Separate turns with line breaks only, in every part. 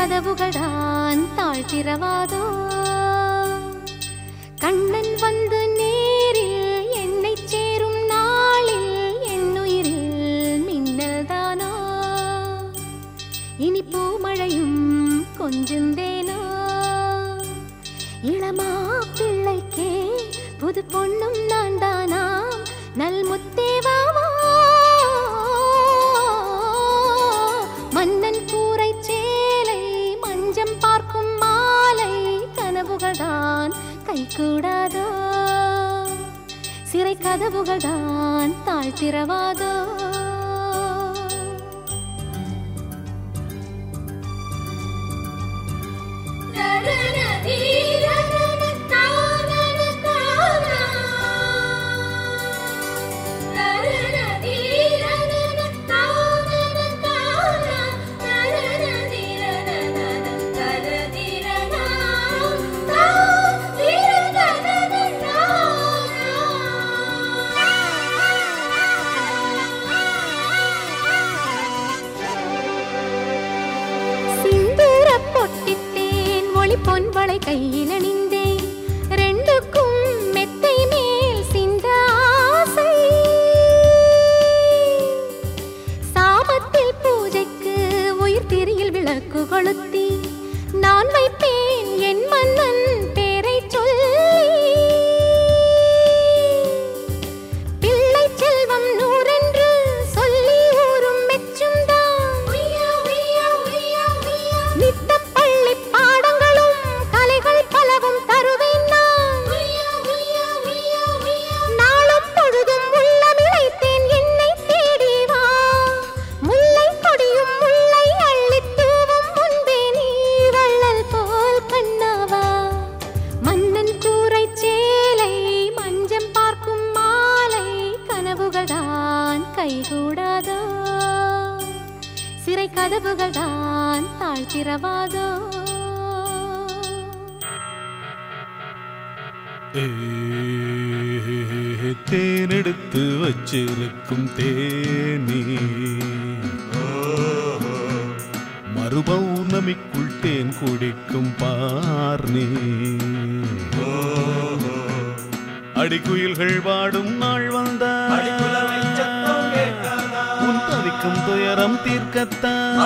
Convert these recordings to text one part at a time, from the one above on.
கதவுகள் தான் தாழ்த்திரவாதோ கண்ணன் வந்து நேரில் என்னை சேரும் நாளில் என்னுயிரில் மின்னல் தானோ இனி பூமழையும் கொஞ்சுந்தேனோ இளமா பிள்ளைக்கே புது பொண்ணும் நான் தானா நல் முத்தேவாவா மன்னன் கூரை சேலை மஞ்சம் பார்க்கும் மாலை கனவுகள் தான் கைகூடாதோ சிறை கதவுகள் தான் தாழ்த்திரவாதோ சிந்தூர பொட்டிட்டேன் ஒளி பொன்வளை கையில் அணிந்தேன் ரெண்டுக்கும் மெத்தை மேல் சிந்த ஆசை சாபத்தில் பூஜைக்கு உயிர் திரியில் விளக்கு கொளுத்தி நான் வைப்பேன் என் மன்னன் பேரை சொல்லி பிள்ளை செல்வம் நூறென்று சொல்லி ஊரும் மெச்சும் நித்தம் பள்ளி பாடங்களும் கலைகள் பலவும் தருவேன் நான் நாளும் பொழுதும் உள்ளமிழைத்தேன் என்னை தேடி வா முல்லை கொடியும் முல்லை அள்ளித் தூவும் முன்பே நீ வள்ளல் போல் கண்ணாவா மன்னன் கூரை சேலை மஞ்சம் பார்க்கும் மாலை கனவுகள் தான் கைகூடாதோ சிறை கதவுகள் தான் தாழ்த்திரவாதோ
ஏ, தேனெடுத்து வச்சிருக்கும் தேனி மறுபௌர்ணமிக்குள் தேன் குடிக்கும் பார்னி அடிக்குயில்கள் வாடும் நாள் வந்த உன் தவிக்கும் துயரம் தீர்க்கத்தான்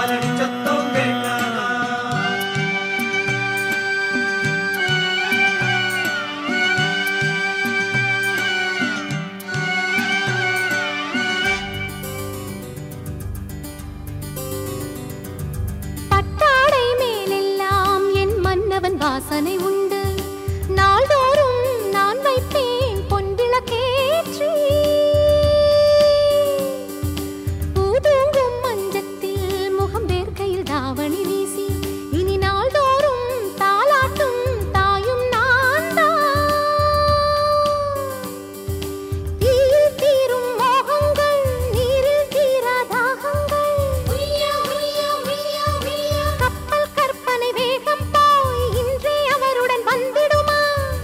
பட்டாடை மேலெல்லாம் என் மன்னவன் வாசனை உண்டு நாள்தோறும் நான் வைப்பேன் பொன்விளக்கேற்றி பூதூங்கும் மஞ்சத்தில் முகம் வேர்க்கையில் தாவணி வீசி இனி நாள்தோறும் தாலாட்டும் தாயும் நான் தீயில் தீரும் மோகங்கள் நீரில் தீரா தாகங்கள் கப்பல் கற்பனை வேகம் போய் இன்றே அவருடன் வந்திடுமா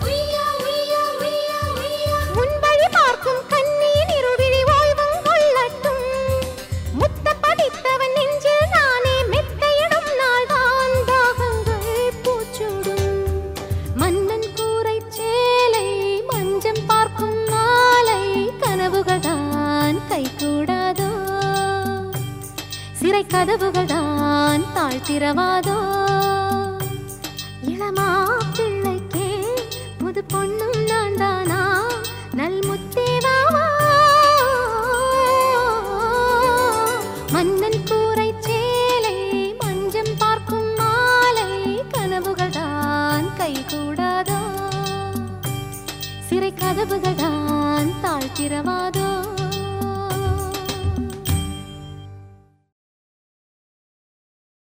உன் வழி பார்க்கும் கண்ணியின் இருவிழி ஓய்வும் கொள்ளட்டும் முத்த படித்தவன் நெஞ்சில் நானே மெத்தையிடும் நாள்தான் தாகங்கள் பூச்சூடும் மன்னன் கூரை சேலை மஞ்சம் பார்க்கும் மாலை கனவுகள் தான் கைகூடாதோ சிறை கதவுகள் தான் தாழ்த்திரவாதோ இளமா பிள்ளைக்கே புது பொண்ணும் நான் தானா நல் முத்தேவாவா மன்னன் கூரை சேலை மஞ்சம் பார்க்கும் மாலை கனவுகள் தான் கைகூடாதோ சிறை கதவுகள் தான் தாழ்த்திர